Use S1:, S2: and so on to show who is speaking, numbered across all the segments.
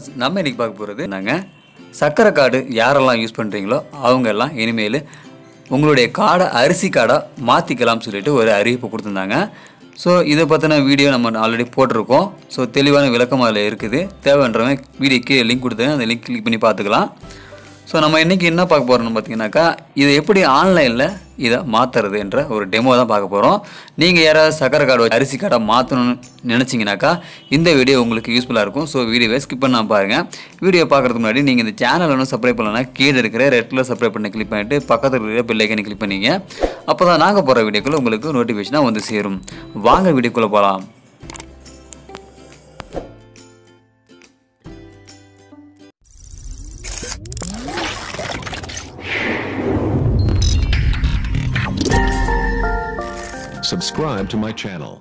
S1: நம்ம இன்னைக்கு பார்க்க போகிறது நாங்கள் சக்கரை கார்டு யாரெல்லாம் யூஸ் பண்ணுறீங்களோ அவங்க எல்லாம் இனிமேல் உங்களுடைய கார்டை அரிசி கார்டாக மாற்றிக்கலாம்னு சொல்லிட்டு ஒரு அறிவிப்பு கொடுத்துருந்தாங்க ஸோ இதை பற்றின வீடியோ நம்ம ஆல்ரெடி போட்டிருக்கோம் ஸோ தெளிவான விளக்கம் அதில் இருக்குது தேவைன்றவன் வீடியோக்கு லிங்க் கொடுத்தேன் அந்த லிங்க் கிளிக் பண்ணி பார்த்துக்கலாம் ஸோ நம்ம இன்றைக்கி என்ன பார்க்க போகிறோம்னு பார்த்தீங்கன்னாக்கா இதை எப்படி ஆன்லைனில் இதை மாற்றுறது என்ற ஒரு டெமோ தான் பார்க்க போகிறோம் நீங்கள் யாராவது சக்கரை கார்டு வச்சு அரிசி கார்டை மாற்றணும்னு நினச்சிங்கனாக்கா இந்த வீடியோ உங்களுக்கு யூஸ்ஃபுல்லாக இருக்கும் ஸோ வீடியோவை ஸ்கிப் பண்ணாம பாருங்கள் வீடியோ பார்க்குறதுக்கு முன்னாடி நீங்கள் இந்த சேனல் ஒன்றும் சப்ஸ்கிரைப் பண்ணலன்னா கீழே இருக்கிற ரெட்டில் சப்ஸ்கிரைப் பண்ணி கிளிக் பண்ணிவிட்டு பக்கத்தில் இருக்கிற பெல் ஐக்கனை கிளிக் பண்ணிங்க அப்போ தான் நாங்கள் போகிற வீடியோக்குள்ள உங்களுக்கு நோட்டிஃபிகேஷனாக வந்து சேரும் வாங்க வீடியோக்குள்ளே போகலாம்
S2: Subscribe to my channel.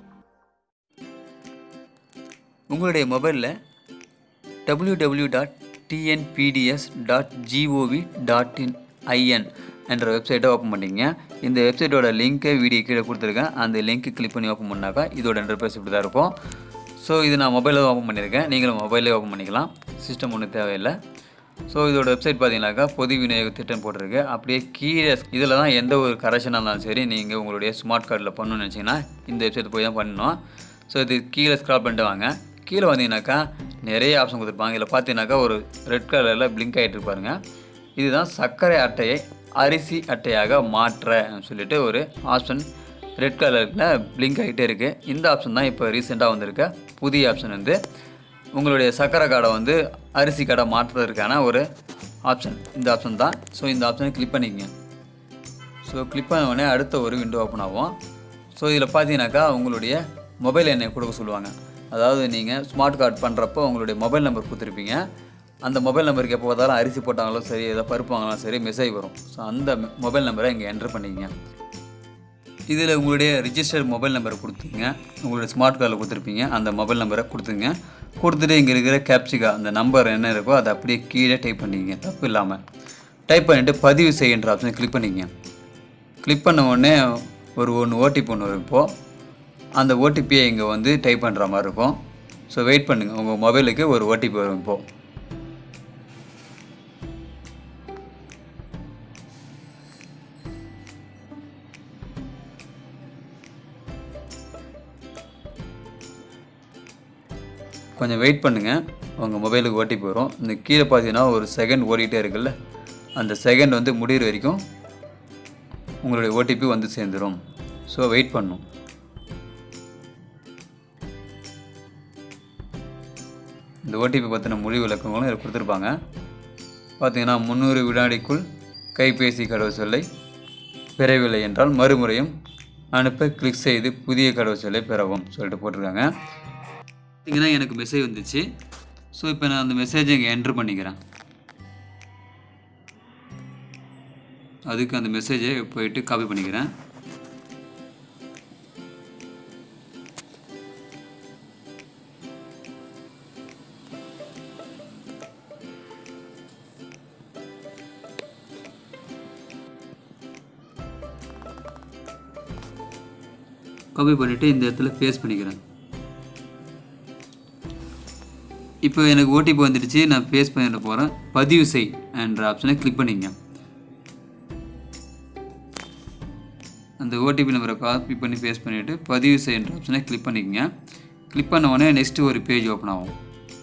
S1: உங்களுடைய மொபைலில் W W dot TNPDS dot GOV dot in IN என்ற வெப்சைட்டை ஓப்பன் பண்ணிங்க இந்த வெப்சைட்டோட லிங்க்கை வீடியோ கீழே கொடுத்துருக்கேன் அந்த லிங்க்கு கிளிக் பண்ணி ஓப்பன் பண்ணாக்கா இதோட இன்டர்பேஸ் இப்படி தான் இருக்கும் ஸோ இது நான் மொபைலில் ஓப்பன் பண்ணியிருக்கேன் நீங்களும் மொபைலே ஓப்பன் பண்ணிக்கலாம் சிஸ்டம் ஒன்றும் தேவையில்லை ஸோ இதோட வெப்சைட் பார்த்தீங்கன்னாக்கா பொது விநியோக திட்டம் போட்டிருக்கு அப்படியே கீழே இதில் தான் எந்த ஒரு கரெக்ஷனாக இருந்தாலும் சரி நீங்கள் உங்களுடைய ஸ்மார்ட் கார்டில் பண்ணணும்னு நினச்சிங்கன்னா இந்த வெப்சைட் போய் தான் பண்ணணும் ஸோ இது கீழே ஸ்க்ரால் பண்ணிட்டு வாங்க கீழே வந்தீங்கன்னாக்கா நிறைய ஆப்ஷன் கொடுத்துருப்பாங்க இதில் பார்த்தீங்கன்னாக்கா ஒரு ரெட் கலரில் பிளிங்க் ஆகிட்டு இருப்பாருங்க இதுதான் சர்க்கரை அட்டையை அரிசி அட்டையாக மாற்ற சொல்லிட்டு ஒரு ஆப்ஷன் ரெட் கலரில் பிளிங்க் ஆகிட்டே இருக்குது இந்த ஆப்ஷன் தான் இப்போ ரீசெண்டாக வந்திருக்க புதிய ஆப்ஷன் வந்து உங்களுடைய சக்கரை கார்டை வந்து அரிசி கார்டை மாற்றுறதுக்கான ஒரு ஆப்ஷன் இந்த ஆப்ஷன் தான் ஸோ இந்த ஆப்ஷனை கிளிக் பண்ணிக்கங்க ஸோ கிளிக் பண்ண உடனே அடுத்த ஒரு விண்டோ ஓப்பன் ஆகும் ஸோ இதில் பார்த்தீங்கன்னாக்கா உங்களுடைய மொபைல் எண்ணை கொடுக்க சொல்லுவாங்க அதாவது நீங்கள் ஸ்மார்ட் கார்டு பண்ணுறப்போ உங்களுடைய மொபைல் நம்பர் கொடுத்துருப்பீங்க அந்த மொபைல் நம்பருக்கு எப்போ பார்த்தாலும் அரிசி போட்டாங்களோ சரி ஏதோ பருப்பு வாங்கினாலும் சரி மெசேஜ் வரும் ஸோ அந்த மொபைல் நம்பரை இங்கே என்ட்ரு பண்ணிக்கங்க இதில் உங்களுடைய ரிஜிஸ்டர் மொபைல் நம்பரை கொடுத்தீங்க உங்களுடைய ஸ்மார்ட் கார்டில் கொடுத்துருப்பீங்க அந்த மொபைல் நம்பரை கொடுத்துங்க கொடுத்துட்டு இங்கே இருக்கிற கேப்சிகா அந்த நம்பர் என்ன இருக்கோ அதை அப்படியே கீழே டைப் பண்ணிக்கங்க தப்பு இல்லாமல் டைப் பண்ணிவிட்டு பதிவு செய்கின்ற ஆப்ஷனை கிளிக் பண்ணிக்கங்க கிளிக் பண்ண உடனே ஒரு ஒன்று ஓடிபி ஒன்று வரும் இப்போது அந்த ஓடிபியை இங்கே வந்து டைப் பண்ணுற மாதிரி இருக்கும் ஸோ வெயிட் பண்ணுங்கள் உங்கள் மொபைலுக்கு ஒரு ஓடிபி வரும் இப்போது கொஞ்சம் வெயிட் பண்ணுங்கள் உங்கள் மொபைலுக்கு ஓடிபி வரும் இந்த கீழே பார்த்தீங்கன்னா ஒரு செகண்ட் ஓடிட்டே இருக்குல்ல அந்த செகண்ட் வந்து முடிகிற வரைக்கும் உங்களுடைய ஓடிபி வந்து சேர்ந்துடும் ஸோ வெயிட் பண்ணும் இந்த ஓடிபி பற்றின மொழி விளக்கங்களும் இதில் கொடுத்துருப்பாங்க பார்த்தீங்கன்னா முந்நூறு வினாடிக்குள் கைபேசி கடவு சொல்லை பெறவில்லை என்றால் மறுமுறையும் அனுப்ப கிளிக் செய்து புதிய கடவு சொல்லை பெறவும் சொல்லிட்டு போட்டிருக்காங்க பார்த்தீங்கன்னா எனக்கு மெசேஜ் வந்துச்சு ஸோ இப்போ நான் அந்த மெசேஜை இங்கே என்ட்ரு பண்ணிக்கிறேன் அதுக்கு அந்த மெசேஜை போயிட்டு காப்பி பண்ணிக்கிறேன் காப்பி பண்ணிவிட்டு இந்த இடத்துல பேஸ்ட் பண்ணிக்கிறேன் இப்போ எனக்கு ஓடிபி வந்துடுச்சு நான் பேஸ்ட் பண்ணிட போகிறேன் பதிவு செய் என்ற ஆப்ஷனை கிளிக் பண்ணிங்க அந்த ஓடிபி நம்பரை காப்பி பண்ணி பேஸ்ட் பண்ணிவிட்டு பதிவு செய் என்ற ஆப்ஷனை கிளிக் பண்ணிக்கங்க கிளிக் பண்ண உடனே நெக்ஸ்ட்டு ஒரு பேஜ் ஓப்பன் ஆகும்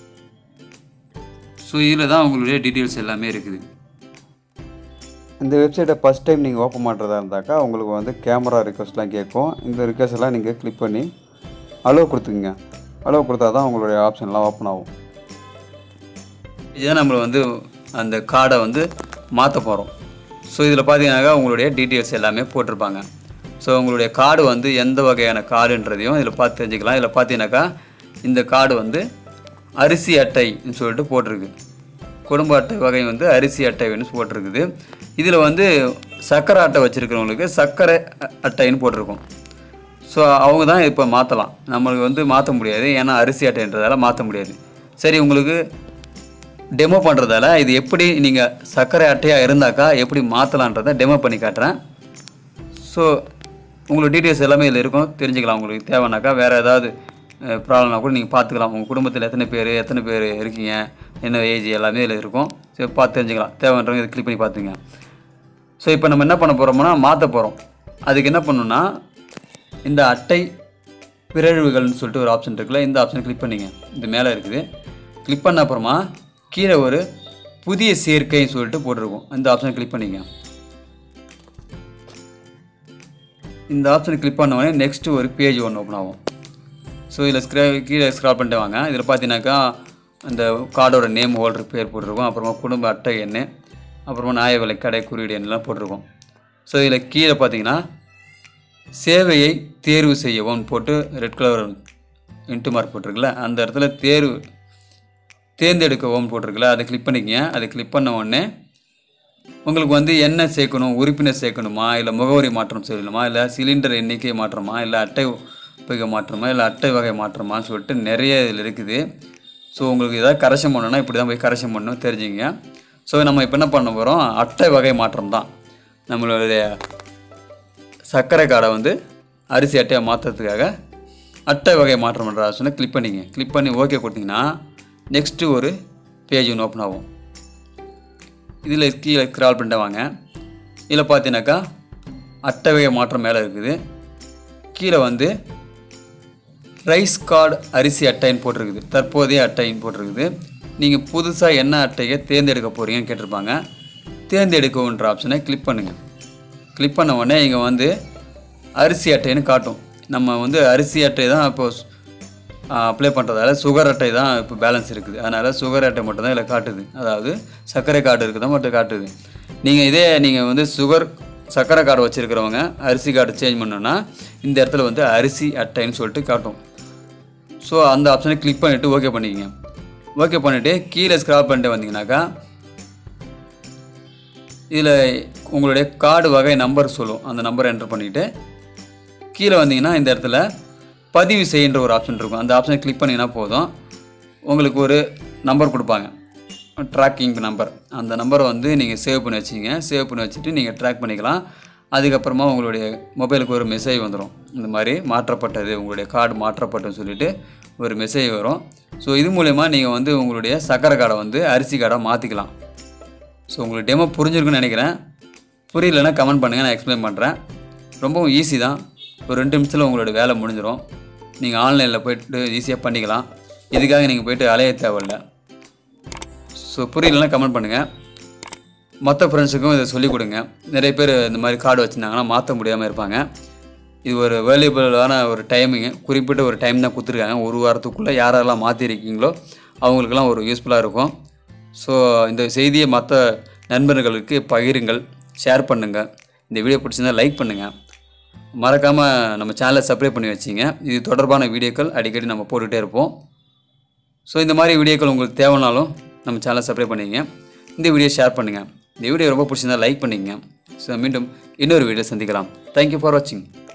S1: ஸோ இதில் தான் உங்களுடைய டீட்டெயில்ஸ் எல்லாமே இருக்குது
S3: இந்த வெப்சைட்டை ஃபஸ்ட் டைம் நீங்கள் ஓப்பன் பண்ணுறதா இருந்தாக்கா உங்களுக்கு வந்து கேமரா ரிக்வஸ்ட்லாம் கேட்கும் இந்த ரிக்வஸ்ட் எல்லாம் நீங்கள் கிளிக் பண்ணி அலோவ் கொடுத்துக்குங்க அலோவ் கொடுத்தா தான் உங்களுடைய ஆப்ஷன்லாம் ஓப்பன் ஆகும்
S1: இதுதான் நம்மளை வந்து அந்த கார்டை வந்து மாற்ற போகிறோம் ஸோ இதில் பார்த்தீங்கன்னாக்கா உங்களுடைய டீட்டெயில்ஸ் எல்லாமே போட்டிருப்பாங்க ஸோ உங்களுடைய கார்டு வந்து எந்த வகையான கார்டுன்றதையும் இதில் பார்த்து தெரிஞ்சுக்கலாம் இதில் பார்த்தீங்கன்னாக்கா இந்த கார்டு வந்து அரிசி அட்டைன்னு சொல்லிட்டு போட்டிருக்கு குடும்ப அட்டை வகை வந்து அரிசி அட்டைன்னு போட்டிருக்குது இதில் வந்து சர்க்கரை அட்டை வச்சுருக்கிறவங்களுக்கு சர்க்கரை அ- அட்டைன்னு போட்டிருக்கும் ஸோ அவங்க தான் இப்போ மாற்றலாம் நம்மளுக்கு வந்து மாற்ற முடியாது ஏன்னா அரிசி அட்டைன்றதால மாற்ற முடியாது சரி உங்களுக்கு டெமோ பண்ணுறதால இது எப்படி நீங்கள் சர்க்கரை அட்டையாக இருந்தாக்கா எப்படி மாற்றலான்றதை டெமோ பண்ணி காட்டுறேன் ஸோ உங்களுக்கு டீட்டெயில்ஸ் எல்லாமே இதில் இருக்கும் தெரிஞ்சுக்கலாம் உங்களுக்கு தேவைனாக்கா வேறு ஏதாவது ப்ராப்ளம்னா கூட நீங்கள் பார்த்துக்கலாம் உங்கள் குடும்பத்தில் எத்தனை பேர் எத்தனை பேர் இருக்கீங்க என்ன ஏஜ் எல்லாமே இதில் இருக்கும் சரி பார்த்து தெரிஞ்சுக்கலாம் தேவைன்றவங்க இதை கிளிக் பண்ணி பார்த்துங்க ஸோ இப்போ நம்ம என்ன பண்ண போகிறோம்னா மாற்ற போகிறோம் அதுக்கு என்ன பண்ணணும்னா இந்த அட்டை பிறழ்வுகள்னு சொல்லிட்டு ஒரு ஆப்ஷன் இருக்குல்ல இந்த ஆப்ஷனை கிளிக் பண்ணிங்க இது மேலே இருக்குது கிளிக் பண்ண அப்புறமா கீழே ஒரு புதிய சேர்க்கைன்னு சொல்லிட்டு போட்டிருக்கும் இந்த ஆப்ஷனை கிளிக் பண்ணிங்க இந்த ஆப்ஷனை கிளிக் பண்ண உடனே நெக்ஸ்ட்டு ஒரு பேஜ் ஒன்று ஓப்பன் ஆகும் ஸோ இதில் ஸ்க்ரா கீழே ஸ்க்ரால் பண்ணிட்டு வாங்க இதில் பார்த்தீங்கன்னாக்கா அந்த கார்டோட நேம் ஹோல்டர் பேர் போட்டிருக்கும் அப்புறமா குடும்ப அட்டை எண் அப்புறமா நியாய விலை கடை குறியீடு எண்ணெலாம் போட்டிருக்கும் ஸோ இதில் கீழே பார்த்தீங்கன்னா சேவையை தேர்வு செய்யவும் போட்டு ரெட் கலர் இன்ட்டு மார்க் போட்டிருக்குல்ல அந்த இடத்துல தேர்வு தேர்ந்தெடுக்கவும் போட்டிருக்குல்ல அதை கிளிக் பண்ணிக்கங்க அதை கிளிக் பண்ண உடனே உங்களுக்கு வந்து என்ன சேர்க்கணும் உறுப்பினர் சேர்க்கணுமா இல்லை முகவரி மாற்றம் செய்யணுமா இல்லை சிலிண்டர் எண்ணிக்கை மாற்றமா இல்லை அட்டை வகை மாற்றமா இல்லை அட்டை வகை மாற்றமான்னு சொல்லிட்டு நிறைய இதில் இருக்குது ஸோ உங்களுக்கு ஏதாவது கரெக்ஷன் பண்ணணும்னா இப்படி தான் போய் கரெக்ஷன் பண்ணணும் தெரிஞ்சுங்க ஸோ நம்ம இப்போ என்ன பண்ண போகிறோம் அட்டை வகை மாற்றம் தான் நம்மளுடைய சர்க்கரை கார்டை வந்து அரிசி அட்டையை மாற்றுறதுக்காக அட்டை வகை மாற்றம் பண்ணுற ஆப்ஷனை கிளிக் பண்ணிங்க கிளிக் பண்ணி ஓகே கொடுத்தீங்கன்னா நெக்ஸ்ட்டு ஒரு பேஜ் ஒன்று ஓப்பன் ஆகும் இதில் கீழே ஸ்க்ரால் பண்ணிட்டு வாங்க இதில் பார்த்தீங்கன்னாக்கா அட்டை வகை மாற்றம் மேலே இருக்குது கீழே வந்து ரைஸ் கார்டு அரிசி அட்டைன்னு போட்டிருக்குது தற்போதைய அட்டைன்னு போட்டிருக்குது நீங்கள் புதுசாக என்ன அட்டையை தேர்ந்தெடுக்க போகிறீங்கன்னு கேட்டிருப்பாங்க தேர்ந்தெடுக்கவுன்ற ஆப்ஷனை கிளிக் பண்ணுங்கள் கிளிக் பண்ண உடனே இங்கே வந்து அரிசி அட்டைன்னு காட்டும் நம்ம வந்து அரிசி அட்டை தான் இப்போ அப்ளை பண்ணுறதால சுகர் அட்டை தான் இப்போ பேலன்ஸ் இருக்குது அதனால் சுகர் அட்டை மட்டும் தான் இதில் காட்டுது அதாவது சர்க்கரை கார்டு இருக்குதான் மட்டும் காட்டுது நீங்கள் இதே நீங்கள் வந்து சுகர் சர்க்கரை கார்டு வச்சுருக்கிறவங்க அரிசி கார்டு சேஞ்ச் பண்ணோன்னா இந்த இடத்துல வந்து அரிசி அட்டைன்னு சொல்லிட்டு காட்டும் ஸோ அந்த ஆப்ஷனை கிளிக் பண்ணிவிட்டு ஓகே பண்ணிக்கங்க ஓகே பண்ணிவிட்டு கீழே ஸ்க்ரால் பண்ணிட்டு வந்தீங்கன்னாக்கா இதில் உங்களுடைய கார்டு வகை நம்பர் சொல்லும் அந்த நம்பரை என்டர் பண்ணிவிட்டு கீழே வந்தீங்கன்னா இந்த இடத்துல பதிவு செய்கின்ற ஒரு ஆப்ஷன் இருக்கும் அந்த ஆப்ஷனை கிளிக் பண்ணிங்கன்னா போதும் உங்களுக்கு ஒரு நம்பர் கொடுப்பாங்க ட்ராக்கிங் நம்பர் அந்த நம்பரை வந்து நீங்கள் சேவ் பண்ணி வச்சிங்க சேவ் பண்ணி வச்சுட்டு நீங்கள் ட்ராக் பண்ணிக்கலாம் அதுக்கப்புறமா உங்களுடைய மொபைலுக்கு ஒரு மெசேஜ் வந்துடும் இந்த மாதிரி மாற்றப்பட்டது உங்களுடைய கார்டு மாற்றப்பட்டதுன்னு சொல்லிட்டு ஒரு மெசேஜ் வரும் ஸோ இது மூலயமா நீங்கள் வந்து உங்களுடைய சக்கரை கார்டை வந்து அரிசி கார்டாக மாற்றிக்கலாம் ஸோ உங்களுக்கு டெமோ புரிஞ்சிருக்குன்னு நினைக்கிறேன் புரியலன்னா கமெண்ட் பண்ணுங்கள் நான் எக்ஸ்பிளைன் பண்ணுறேன் ரொம்பவும் ஈஸி தான் ஒரு ரெண்டு நிமிஷத்தில் உங்களோட வேலை முடிஞ்சிடும் நீங்கள் ஆன்லைனில் போயிட்டு ஈஸியாக பண்ணிக்கலாம் இதுக்காக நீங்கள் போயிட்டு அலைய தேவையில்ல ஸோ புரியலன்னா கமெண்ட் பண்ணுங்கள் மற்ற ஃப்ரெண்ட்ஸுக்கும் இதை சொல்லிக் கொடுங்க நிறைய பேர் இந்த மாதிரி கார்டு வச்சுருந்தாங்கன்னா மாற்ற முடியாமல் இருப்பாங்க இது ஒரு வேல்யூபிளான ஒரு டைமிங்கு குறிப்பிட்ட ஒரு டைம் தான் கொடுத்துருக்காங்க ஒரு வாரத்துக்குள்ளே யாரெல்லாம் மாற்றிருக்கீங்களோ அவங்களுக்கெல்லாம் ஒரு யூஸ்ஃபுல்லாக இருக்கும் ஸோ இந்த செய்தியை மற்ற நண்பர்களுக்கு பகிருங்கள் ஷேர் பண்ணுங்கள் இந்த வீடியோ பிடிச்சிருந்தா லைக் பண்ணுங்கள் மறக்காமல் நம்ம சேனலை சப்ஸ்கிரைப் பண்ணி வச்சிங்க இது தொடர்பான வீடியோக்கள் அடிக்கடி நம்ம போட்டுகிட்டே இருப்போம் ஸோ இந்த மாதிரி வீடியோக்கள் உங்களுக்கு தேவைனாலும் நம்ம சேனலை சப்ஸ்கிரைப் பண்ணிக்கங்க இந்த வீடியோ ஷேர் பண்ணுங்கள் இந்த வீடியோ ரொம்ப பிடிச்சிருந்தா லைக் பண்ணிக்கங்க ஸோ மீண்டும் இன்னொரு வீடியோ சந்திக்கலாம் தேங்க்யூ ஃபார் வாட்சிங்